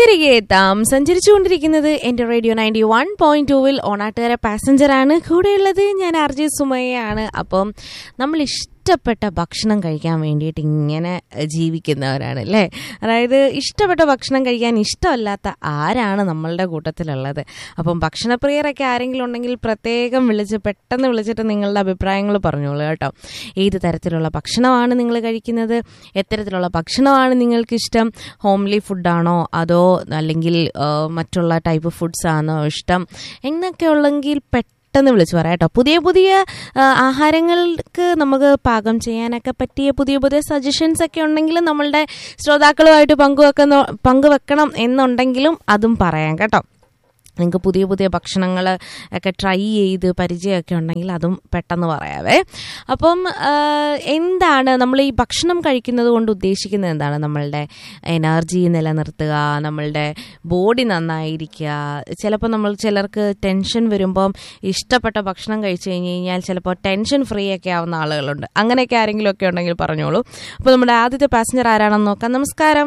തിരികെ എത്താം സഞ്ചരിച്ചുകൊണ്ടിരിക്കുന്നത് എന്റെ റേഡിയോ നയൻറ്റി വൺ പോയിന്റ് ടൂവിൽ ഓണാട്ടുകാര പാസഞ്ചറാണ് കൂടെയുള്ളത് ഞാൻ ആർ ജെ സുമയ്യാണ് അപ്പം നമ്മൾ ഇഷ്ടപ്പെട്ട ഭക്ഷണം കഴിക്കാൻ വേണ്ടിയിട്ട് ഇങ്ങനെ ജീവിക്കുന്നവരാണ് അല്ലേ അതായത് ഇഷ്ടപ്പെട്ട ഭക്ഷണം കഴിക്കാൻ ഇഷ്ടമല്ലാത്ത ആരാണ് നമ്മളുടെ കൂട്ടത്തിലുള്ളത് അപ്പം ഭക്ഷണപ്രിയരൊക്കെ ആരെങ്കിലും ഉണ്ടെങ്കിൽ പ്രത്യേകം വിളിച്ച് പെട്ടെന്ന് വിളിച്ചിട്ട് നിങ്ങളുടെ അഭിപ്രായങ്ങൾ പറഞ്ഞോളൂ കേട്ടോ ഏത് തരത്തിലുള്ള ഭക്ഷണമാണ് നിങ്ങൾ കഴിക്കുന്നത് എത്തരത്തിലുള്ള ഭക്ഷണമാണ് നിങ്ങൾക്കിഷ്ടം ഹോംലി ഫുഡാണോ അതോ അല്ലെങ്കിൽ ആ, മറ്റുള്ള ടൈപ്പ് ഫുഡ്സ് ആണോ ഇഷ്ടം എന്നൊക്കെ ഉള്ളെങ്കിൽ പെട്ടെന്ന് വിളിച്ചു പറയാം കേട്ടോ പുതിയ പുതിയ ആ, ആഹാരങ്ങൾക്ക് നമുക്ക് പാകം ചെയ്യാനൊക്കെ പറ്റിയ പുതിയ പുതിയ സജഷൻസ് ഒക്കെ ഉണ്ടെങ്കിൽ നമ്മളുടെ ശ്രോതാക്കളുമായിട്ട് പങ്കുവെക്കുന്ന പങ്കുവെക്കണം എന്നുണ്ടെങ്കിലും അതും പറയാം കേട്ടോ നിങ്ങൾക്ക് പുതിയ പുതിയ ഭക്ഷണങ്ങൾ ഒക്കെ ട്രൈ ചെയ്ത് പരിചയമൊക്കെ ഉണ്ടെങ്കിൽ അതും പെട്ടെന്ന് പറയാവേ അപ്പം ആ, എന്താണ് നമ്മൾ ഈ ഭക്ഷണം കഴിക്കുന്നത് കൊണ്ട് ഉദ്ദേശിക്കുന്നത് എന്താണ് നമ്മളുടെ എനർജി നിലനിർത്തുക നമ്മളുടെ ബോഡി നന്നായിരിക്കുക ചിലപ്പോൾ നമ്മൾ ചിലർക്ക് ടെൻഷൻ വരുമ്പം ഇഷ്ടപ്പെട്ട ഭക്ഷണം കഴിച്ചു കഴിഞ്ഞ് കഴിഞ്ഞാൽ ചിലപ്പോൾ ടെൻഷൻ ഫ്രീ ഒക്കെ ആവുന്ന ആളുകളുണ്ട് അങ്ങനെയൊക്കെ ആരെങ്കിലും ഒക്കെ ഉണ്ടെങ്കിൽ പറഞ്ഞോളൂ അപ്പോൾ നമ്മുടെ ആദ്യത്തെ പാസഞ്ചർ ആരാണെന്ന് നോക്കാം നമസ്കാരം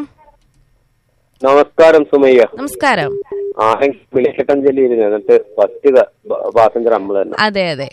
നമസ്കാരം സുമയ്യ നമസ്കാരം ആരെങ്കിലും വിളിക്കട്ടഞ്ചലിയിരുന്നു എന്നിട്ട് ഫസ്റ്റ് പാസഞ്ചർ നമ്മൾ തന്നെ അതെ അതെ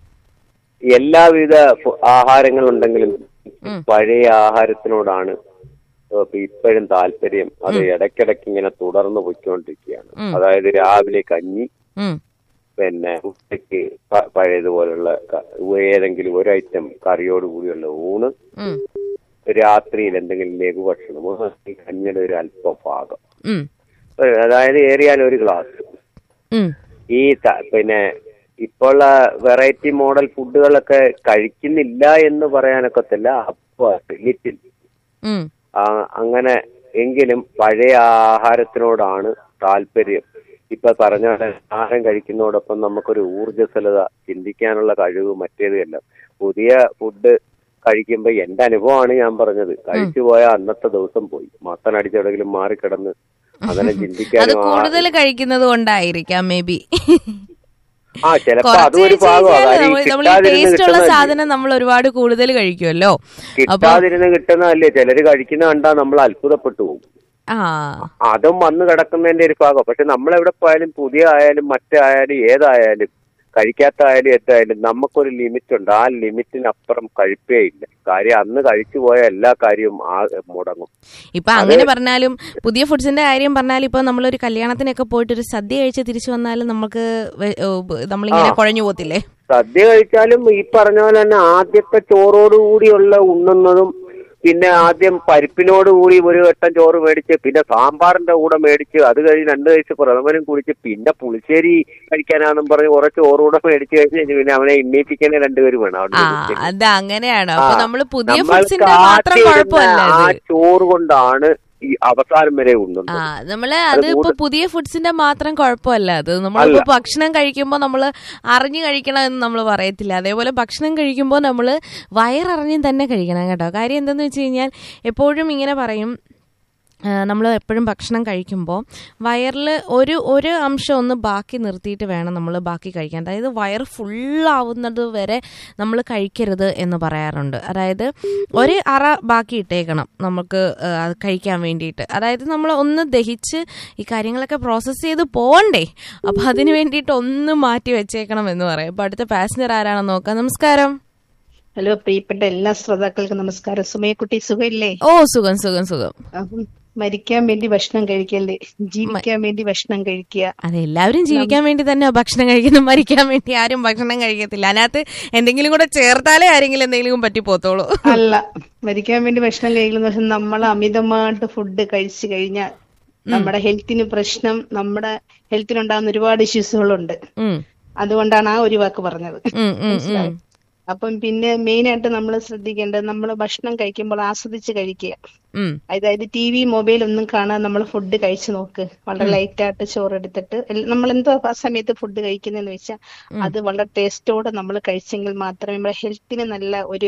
എല്ലാവിധ ഫു- ആഹാരങ്ങളുണ്ടെങ്കിലും പഴയ ആഹാരത്തിനോടാണ് ഇപ്പൊ ഇപ്പോഴും താല്പര്യം അത് ഇടയ്ക്കിടയ്ക്ക് ഇങ്ങനെ തുടർന്ന് പൊയ്ക്കൊണ്ടിരിക്കുകയാണ് അതായത് രാവിലെ കഞ്ഞി ഉം പിന്നെ ഉച്ചയ്ക്ക് പ- പഴയതുപോലുള്ള ക- ഏതെങ്കിലും ഒരു ഐറ്റം കറിയോട് കൂടിയുള്ള ഊണ് ഉം രാത്രിയിൽ എന്തെങ്കിലും ലഘുഭക്ഷണം ഈ കഞ്ഞിയുടെ ഒരു അല്പ ഭാഗം ഉം അതായത് ഏറിയാൽ ഒരു ഗ്ലാസ് ഉം ഈ ത- പിന്നെ ഇപ്പോൾ വെറൈറ്റി മോഡൽ ഫുഡുകളൊക്കെ കഴിക്കുന്നില്ല എന്ന് പറയാനൊക്കത്തില്ല അപ്പൊ ലിറ്റിൽ ഉം അങ്ങനെ എങ്കിലും പഴയ ആഹാരത്തിനോടാണ് താല്പര്യം ഇപ്പൊ പറഞ്ഞ പോലെ ആഹാരം കഴിക്കുന്നതോടൊപ്പം നമുക്കൊരു ഊർജ്ജസ്വലത ചിന്തിക്കാനുള്ള കഴിവ് മറ്റേതുമല്ല പുതിയ ഫുഡ് കഴിക്കുമ്പോ എന്റെ അനുഭവമാണ് ഞാൻ പറഞ്ഞത് കഴിച്ചു പോയ അന്നത്തെ ദിവസം പോയി മത്തൻ അടിച്ചെവിടെങ്കിലും മാറിക്കിടന്ന് അങ്ങനെ അത് ചിന്തിക്കാനും ആ- കൂടുതൽ കഴിക്കുന്നത് കൊണ്ടായിരിക്കാം മേ ബി ആ ചിലപ്പോ കുറച്ച് അതും ഒരു കഴിച്ച് ഭാഗമാണ് കഴിഞ്ഞാൽ കാര്യം ഈ നമ്മൾ നമ്മൾ ഈ കിട്ടാതിരുന്ന് ടേസ്റ്റ് ഉള്ള കിട്ടുന്നതല്ലേ. സാധനം നമ്മൾ ഒരുപാട് കൂടുതൽ കഴിക്കുമല്ലോ അപ്പൊ കിട്ടാതിരുന്ന് കിട്ടുന്നതല്ലേ ചിലര് കഴിക്കുന്ന കണ്ടാ നമ്മൾ അത്ഭുതപ്പെട്ടു പോകും ആ അതും വന്ന് കിടക്കുന്നതിന്റെ ഒരു ഭാഗം പക്ഷെ നമ്മൾ എവിടെ പോയാലും പുതിയ ആയാലും മറ്റായാലും ഏതായാലും കഴിക്കാത്തായാലും എന്തായാലും നമുക്കൊരു ലിമിറ്റ് ഉണ്ട് ആ ലിമിറ്റിനപ്പുറം കഴിപ്പേ ഇല്ല കാര്യം അന്ന് കഴിച്ചു പോയ എല്ലാ കാര്യവും ആ മുടങ്ങും ഇപ്പൊ അങ്ങനെ പറഞ്ഞാലും പുതിയ ഫുഡ്സിന്റെ കാര്യം പറഞ്ഞാലും ഇപ്പൊ നമ്മളൊരു കല്യാണത്തിനൊക്കെ പോയിട്ട് ഒരു സദ്യ കഴിച്ച് തിരിച്ചു വന്നാലും നമുക്ക് വെ- ഓ, ബ- നമ്മളിങ്ങനെ കുഴഞ്ഞു പോത്തില്ലേ സദ്യ കഴിച്ചാലും ഈ പറഞ്ഞ പോലെ തന്നെ ആദ്യത്തെ ചോറോടുകൂടിയുള്ള ഉണ്ണുന്നതും പിന്നെ ആദ്യം പരിപ്പിനോട് കൂടി ഒരു വട്ടം ചോറ് മേടിച്ച് പിന്നെ സാമ്പാറിന്റെ കൂടെ മേടിച്ച് അത് കഴിഞ്ഞ് രണ്ട് കഴിച്ച് പ്രഥമനും കുടിച്ച് പിന്നെ പുളിശ്ശേരി കഴിക്കാനാന്നും പറഞ്ഞ് കുറെ ചോറ് കൂടെ മേടിച്ച് കഴിഞ്ഞ് പിന്നെ അവനെ എണ്ണീപ്പിക്കണേ രണ്ടുപേരും വേണം അവിടെ ആ ഇരുന്നിട്ട്. അത് അങ്ങനെയാണ് അപ്പൊ ആ, നമ്മള് പുതിയ നമ്മൾക്ക് ഫുഡ്സിന്റെ മാത്രം ആദ്യം കുഴപ്പമല്ല ഇരുന്ന ആ അത് ചോറ് കൊണ്ടാണ് ഈ അവസാനം വരെ ആ ഉണ്ണുന്നത് നമ്മള് അത് ഇപ്പൊ പുതിയ ഫുഡ്സിന്റെ മാത്രം കുഴപ്പമല്ല അത് നമ്മളിപ്പോ ഭക്ഷണം കഴിക്കുമ്പോൾ നമ്മൾ അറിഞ്ഞു കഴിക്കണം എന്ന് നമ്മൾ പറയത്തില്ല അതേപോലെ ഭക്ഷണം കഴിക്കുമ്പോൾ നമ്മൾ വയററിഞ്ഞ് തന്നെ കഴിക്കണം കേട്ടോ കാര്യം എന്തെന്ന് വെച്ച് കഴിഞ്ഞാൽ എപ്പോഴും ഇങ്ങനെ പറയും നമ്മൾ എപ്പോഴും ഭക്ഷണം കഴിക്കുമ്പോൾ വയറിൽ ഒരു ഒരു അംശം ഒന്ന് ബാക്കി നിർത്തിയിട്ട് വേണം നമ്മൾ ബാക്കി കഴിക്കാൻ അതായത് വയർ ഫുള്ളാവുന്നത് വരെ നമ്മൾ കഴിക്കരുത് എന്ന് പറയാറുണ്ട് അതായത് ഒരു അറ ബാക്കി ഇട്ടേക്കണം നമുക്ക് ആ, അത് കഴിക്കാൻ വേണ്ടിയിട്ട് അതായത് നമ്മൾ ഒന്ന് ദഹിച്ച് ഈ കാര്യങ്ങളൊക്കെ പ്രോസസ്സ് ചെയ്ത് പോകണ്ടേ അപ്പോൾ അതിന് വേണ്ടിയിട്ട് ഒന്ന് മാറ്റി വെച്ചേക്കണം എന്ന് പറയും അപ്പോൾ അടുത്ത പാസഞ്ചർ ആരാണെന്ന് നോക്കാം നമസ്കാരം ഹലോ പ്രിയപ്പെട്ട എല്ലാ ശ്രോതാക്കൾക്കും നമസ്കാരം സുമയക്കുട്ടി സുഖമില്ലേ ഓ സുഖം സുഖം സുഖം അപ്പം മരിക്കാൻ വേണ്ടി ഭക്ഷണം കഴിക്കല്ലേ ജീവിക്കാൻ വേണ്ടി ഭക്ഷണം കഴിക്കുക അതെ എല്ലാവരും ജീവിക്കാൻ വേണ്ടി തന്നെ ഭക്ഷണം കഴിക്കുന്നു മരിക്കാൻ വേണ്ടി ആരും ഭക്ഷണം കഴിക്കത്തില്ല അതിനകത്ത് എന്തെങ്കിലും കൂടെ ചേർത്താലേ ആരെങ്കിലും എന്തെങ്കിലും പറ്റി പോത്തോളൂ അല്ല മരിക്കാൻ വേണ്ടി ഭക്ഷണം കഴിക്കുന്ന പക്ഷെ നമ്മൾ അമിതമായിട്ട് ഫുഡ് കഴിച്ചു കഴിഞ്ഞാൽ നമ്മുടെ ഹെൽത്തിന് പ്രശ്നം നമ്മുടെ ഹെൽത്തിനുണ്ടാകുന്ന ഒരുപാട് ഇഷ്യൂസുകളുണ്ട് ഉം, അതുകൊണ്ടാണ് ആ ഒരു വാക്ക് പറഞ്ഞത് ഉം, ഉം, ഉം. അപ്പം പിന്നെ മെയിൻ ആയിട്ട് നമ്മൾ ശ്രദ്ധിക്കേണ്ടത് നമ്മൾ ഭക്ഷണം കഴിക്കുമ്പോൾ ആസ്വദിച്ച് കഴിക്കുക ഉം, അതായത് ടി വി മൊബൈൽ ഒന്നും കാണാൻ നമ്മൾ ഫുഡ് കഴിച്ചു നോക്ക് വളരെ ലൈറ്റ് ആയിട്ട് ചോറ് എടുത്തിട്ട് നമ്മൾ എന്തോ ആ സമയത്ത് ഫുഡ് കഴിക്കുന്നതെന്ന് വെച്ചാൽ അത് വളരെ ടേസ്റ്റോടെ നമ്മൾ കഴിച്ചെങ്കിൽ മാത്രമേ നമ്മുടെ ഹെൽത്തിന് നല്ല ഒരു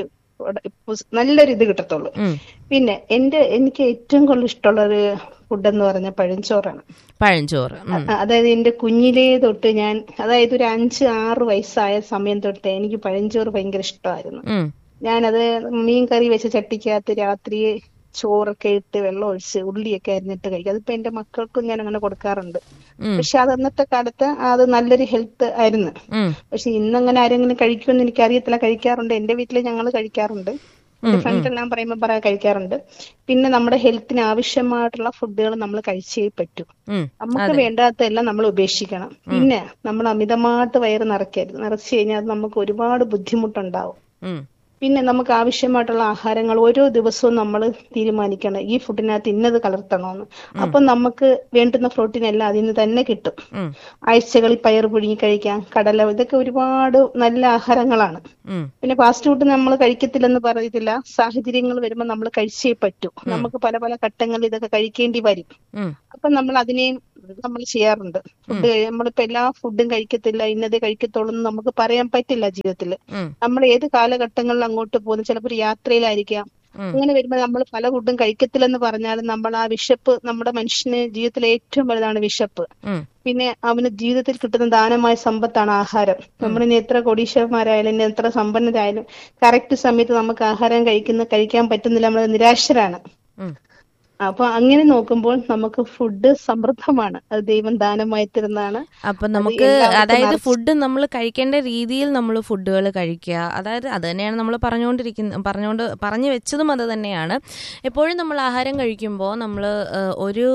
നല്ലൊരു ഇത് കിട്ടത്തുള്ളൂ ഉം. പിന്നെ എന്റെ എനിക്ക് ഏറ്റവും കൂടുതൽ ഇഷ്ടമുള്ള ഒരു ഫുഡ് എന്ന് പറഞ്ഞ പഴഞ്ചോറാണ് പഴഞ്ചോറ് ഉം, അ- അതായത് എന്റെ കുഞ്ഞിലേ തൊട്ട് ഞാൻ അതായത് ഒരു അഞ്ച് ആറ് വയസ്സായ സമയം തൊട്ട് എനിക്ക് പഴഞ്ചോറ് ഭയങ്കര ഇഷ്ടമായിരുന്നു ഉം, ഞാനത് മീൻ കറി വെച്ച ചട്ടിക്കകത്ത് രാത്രി ചോറൊക്കെ ഇട്ട് വെള്ളം ഒഴിച്ച് ഉള്ളിയൊക്കെ അരിഞ്ഞിട്ട് കഴിക്കും അതിപ്പോ എന്റെ മക്കൾക്കും ഞാൻ അങ്ങനെ കൊടുക്കാറുണ്ട് ഉം. പക്ഷെ അത് അന്നത്തെ കാലത്ത് അത് നല്ലൊരു ഹെൽത്ത് ആയിരുന്നു ഉം. പക്ഷെ ഇന്നങ്ങനെ ആരെങ്കിലും കഴിക്കുമെന്ന് എനിക്ക് അറിയത്തില്ല കഴിക്കാറുണ്ട് എന്റെ വീട്ടിൽ ഞങ്ങൾ കഴിക്കാറുണ്ട് എന്റെ ഫ്രണ്ട്സ് എല്ലാം പറയുമ്പോൾ പറയാൻ കഴിക്കാറുണ്ട് പിന്നെ നമ്മുടെ ഹെൽത്തിന് ആവശ്യമായിട്ടുള്ള ഫുഡുകൾ നമ്മൾ കഴിച്ചേ പറ്റൂ ഉം. നമുക്ക് വേണ്ടാത്തതെല്ലാം നമ്മൾ ഉപേക്ഷിക്കണം പിന്നെ നമ്മൾ അമിതമായിട്ട് വയറ് നിറയ്ക്കരുത് നിറച്ചു കഴിഞ്ഞാൽ അത് നമുക്ക് ഒരുപാട് ബുദ്ധിമുട്ടുണ്ടാവും ഉം. പിന്നെ നമുക്ക് ആവശ്യമായിട്ടുള്ള ആഹാരങ്ങൾ ഓരോ ദിവസവും നമ്മൾ തീരുമാനിക്കണം ഈ ഫുഡിനകത്ത് ഇന്നത് കലർത്തണമെന്ന് അപ്പൊ നമുക്ക് വേണ്ടുന്ന പ്രോട്ടീൻ എല്ലാം അതിൽ നിന്ന് തന്നെ കിട്ടും ഉം. ആഴ്ചകളിൽ പയർ പുഴുങ്ങി കഴിക്കാം കടല ഇതൊക്കെ ഒരുപാട് നല്ല ആഹാരങ്ങളാണ് ഉം. പിന്നെ ഫാസ്റ്റ് ഫുഡ് നമ്മൾ കഴിക്കത്തില്ലെന്ന് പറയത്തില്ല സാഹചര്യങ്ങൾ വരുമ്പോൾ നമ്മൾ കഴിച്ചേ പറ്റൂ നമുക്ക് പല പല ഘട്ടങ്ങളിൽ ഇതൊക്കെ കഴിക്കേണ്ടി വരും ഉം. അപ്പൊ നമ്മൾ അതിനെയും നമ്മൾ ചെയ്യാറുണ്ട് ഫുഡ് നമ്മളിപ്പോ എല്ലാ ഫുഡും കഴിക്കത്തില്ല ഇന്നതേ കഴിക്കത്തുള്ളൂ എന്ന് നമുക്ക് പറയാൻ പറ്റില്ല ജീവിതത്തിൽ ഉം. നമ്മൾ ഏത് കാലഘട്ടങ്ങളിൽ അങ്ങോട്ട് പോകുന്നു ചിലപ്പോൾ ഒരു യാത്രയിലായിരിക്കാം ഉം. അങ്ങനെ വരുമ്പോൾ നമ്മൾ പല ഫുഡും കഴിക്കത്തില്ലെന്ന് പറഞ്ഞാലും നമ്മൾ ആ വിശപ്പ് നമ്മുടെ മനുഷ്യന് ജീവിതത്തിലെ ഏറ്റവും വലുതാണ് വിശപ്പ് ഉം. പിന്നെ അവന് ജീവിതത്തിൽ കിട്ടുന്ന ദാനമായ സമ്പത്താണ് ആഹാരം നമ്മളിനി എത്ര കോടീശ്വരന്മാരായാലും ഇനി എത്ര സമ്പന്നരായാലും കറക്റ്റ് സമയത്ത് നമുക്ക് ആഹാരം കഴിക്കുന്ന കഴിക്കാൻ പറ്റുന്നില്ല നമ്മൾ നിരാശരാണ് ഉം. അപ്പൊ അങ്ങനെ നോക്കുമ്പോൾ നമുക്ക് ഫുഡ് സമൃദ്ധമാണ് അത് ദൈവം ദാനമായി തരുന്നതാണ് അപ്പൊ നമുക്ക് എല്ലാവർക്കും അതായത് നിറച്ച് ഫുഡ് നമ്മൾ കഴിക്കേണ്ട രീതിയിൽ നമ്മൾ ഫുഡുകൾ കഴിക്കുക അതായത് അത് തന്നെയാണ് നമ്മൾ പറഞ്ഞുകൊണ്ടിരിക്കുന്ന പറഞ്ഞുകൊണ്ട് പറഞ്ഞു വെച്ചതും അത് തന്നെയാണ് എപ്പോഴും നമ്മൾ ആഹാരം കഴിക്കുമ്പോൾ നമ്മൾ ഒരു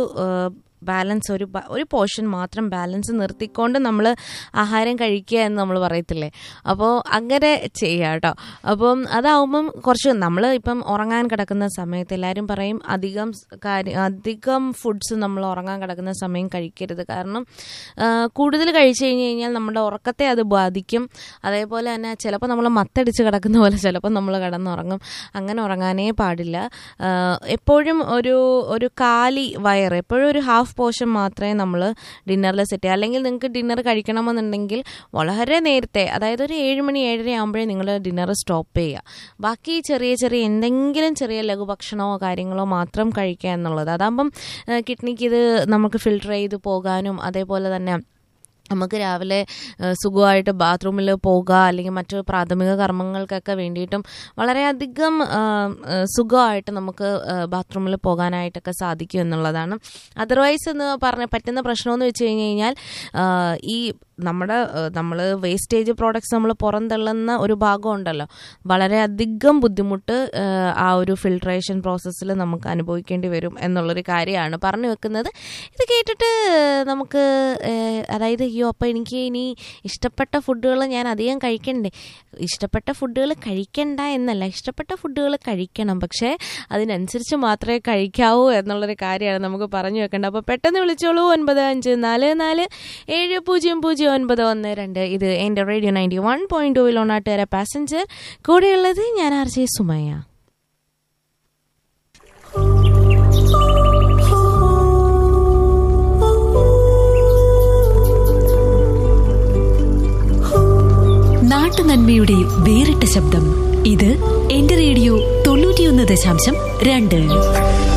ബാലൻസ് ഒരു ബ- ഒരു പോർഷൻ മാത്രം ബാലൻസ് നിർത്തിക്കൊണ്ട് നമ്മൾ ആഹാരം കഴിക്കുക എന്ന് നമ്മൾ പറയത്തില്ലേ അപ്പോൾ അങ്ങനെ ചെയ്യുക കേട്ടോ അപ്പം അതാവുമ്പം കുറച്ച് നമ്മൾ ഇപ്പം ഉറങ്ങാൻ കിടക്കുന്ന സമയത്ത് എല്ലാവരും പറയും അധികം സ് കാര്യം അധികം ഫുഡ്സ് നമ്മൾ ഉറങ്ങാൻ കിടക്കുന്ന സമയം കഴിക്കരുത് കാരണം ആ, കൂടുതൽ കഴിച്ചു കഴിഞ്ഞ് കഴിഞ്ഞാൽ നമ്മുടെ ഉറക്കത്തെ അത് ബാധിക്കും അതേപോലെ തന്നെ ചിലപ്പോൾ നമ്മൾ മത്തടിച്ച് കിടക്കുന്ന പോലെ ചിലപ്പോൾ നമ്മൾ കിടന്നുറങ്ങും അങ്ങനെ ഉറങ്ങാനേ പാടില്ല ആ, എപ്പോഴും ഒരു ഒരു കാലി വയർ എപ്പോഴും ഒരു ഹാഫ് പോർഷൻ മാത്രമേ നമ്മൾ ഡിന്നറിൽ സെറ്റ് ചെയ്യുക അല്ലെങ്കിൽ നിങ്ങൾക്ക് ഡിന്നർ കഴിക്കണമെന്നുണ്ടെങ്കിൽ വളരെ നേരത്തെ അതായത് ഒരു ഏഴ് മണി ഏഴര ആകുമ്പോഴേ നിങ്ങൾ ഡിന്നർ സ്റ്റോപ്പ് ചെയ്യുക ബാക്കി ചെറിയ ചെറിയ എന്തെങ്കിലും ചെറിയ ലഘുഭക്ഷണമോ കാര്യങ്ങളോ മാത്രം കഴിക്കുക എന്നുള്ളത് അതാകുമ്പം കിഡ്നിക്ക് ഇത് നമുക്ക് ഫിൽട്ടർ ചെയ്ത് പോകാനും അതേപോലെ തന്നെ നമുക്ക് രാവിലെ ഏഹ്, സുഖമായിട്ട് ബാത്റൂമിൽ പോകുക അല്ലെങ്കിൽ മറ്റു പ്രാഥമിക കർമ്മങ്ങൾക്കൊക്കെ വേണ്ടിയിട്ടും വളരെയധികം ആഹ്, ഏഹ്, സുഖമായിട്ട് നമുക്ക് ഏഹ്, ബാത്റൂമിൽ പോകാനായിട്ടൊക്കെ സാധിക്കും എന്നുള്ളതാണ് അതർവൈസ് എന്ന് പറഞ്ഞ പറ്റുന്ന പ്രശ്നമെന്ന് വെച്ച് കഴിഞ്ഞ് കഴിഞ്ഞാൽ ആഹ്, ഈ നമ്മുടെ നമ്മൾ വേസ്റ്റേജ് പ്രോഡക്ട്സ് നമ്മൾ പുറന്തള്ളുന്ന ഒരു ഭാഗം ഉണ്ടല്ലോ വളരെയധികം ബുദ്ധിമുട്ട് ആഹ്, ആ ഒരു ഫിൽട്രേഷൻ പ്രോസസ്സിൽ നമുക്ക് അനുഭവിക്കേണ്ടി വരും എന്നുള്ളൊരു കാര്യമാണ് പറഞ്ഞു വെക്കുന്നത് ഇത് കേട്ടിട്ട് നമുക്ക് ഏഹ്, അതായത് അയ്യോ അപ്പോൾ എനിക്ക് ഇനി ഇഷ്ടപ്പെട്ട ഫുഡുകൾ ഞാൻ അധികം കഴിക്കണ്ടേ ഇഷ്ടപ്പെട്ട ഫുഡുകൾ കഴിക്കണ്ട എന്നല്ല ഇഷ്ടപ്പെട്ട ഫുഡുകൾ കഴിക്കണം പക്ഷേ അതിനനുസരിച്ച് മാത്രമേ കഴിക്കാവൂ എന്നുള്ളൊരു കാര്യമാണ് നമുക്ക് പറഞ്ഞു വെക്കേണ്ടത് അപ്പോൾ പെട്ടെന്ന് വിളിച്ചോളൂ ഒൻപത് അഞ്ച് നാല് നാല് ഏഴ് പൂജ്യം പൂജ്യം ഒൻപത് ഒന്ന് രണ്ട് ഇത് എൻ്റെ റേഡിയോ നയൻറ്റി വൺ പോയിന്റ് ടൂവിൽ ഒന്നാട്ടുകാര പാസഞ്ചർ കൂടെയുള്ളത് ഞാൻ ആർ ജെ സുമയ്യ നാട്ടുനന്മയുടെ വേറിട്ട ശബ്ദം ഇത് എന്റെ റേഡിയോ തൊണ്ണൂറ്റിയൊന്ന് ദശാംശം രണ്ട്